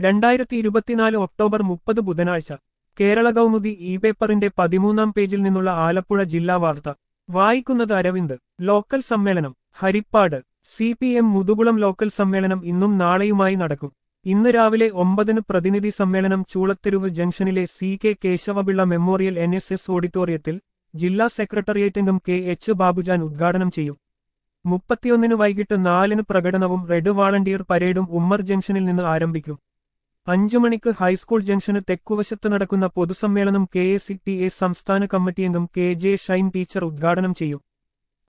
രണ്ടായിരത്തി ഇരുപത്തിനാല് ഒക്ടോബർ മുപ്പത് ബുധനാഴ്ച കേരള കൗമുദി ഇ പേപ്പറിന്റെ പതിമൂന്നാം പേജിൽ നിന്നുള്ള ആലപ്പുഴ ജില്ലാ വാർത്ത വായിക്കുന്നത് അരവിന്ദ് ലോക്കൽ സമ്മേളനം Haripad C P M Muthukulam local സമ്മേളനം ഇന്നും നാളെയുമായി നടക്കും ഇന്ന് രാവിലെ ഒമ്പതിന് പ്രതിനിധി സമ്മേളനം ചൂളത്തെരുവ് ജംഗ്ഷനിലെ C K Keshavapilla memorial N S S ഓഡിറ്റോറിയത്തിൽ ജില്ലാ സെക്രട്ടേറിയറ്റ് അംഗം കെ എച്ച് ബാബുജാൻ ഉദ്ഘാടനം ചെയ്യും മുപ്പത്തിയൊന്നിന് വൈകിട്ട് നാലിന് പ്രകടനവും റെഡ് വാളണ്ടിയർ പരേഡും ഉമ്മർ ജംഗ്ഷനിൽ നിന്ന് ആരംഭിക്കും അഞ്ചു മണിക്ക് ഹൈസ്കൂൾ ജംഗ്ഷന് തെക്കുവശത്ത് നടക്കുന്ന പൊതുസമ്മേളനം K A C T A സംസ്ഥാന കമ്മിറ്റി അംഗം കെ ജെ ഷൈൻ ടീച്ചർ ഉദ്ഘാടനം ചെയ്യും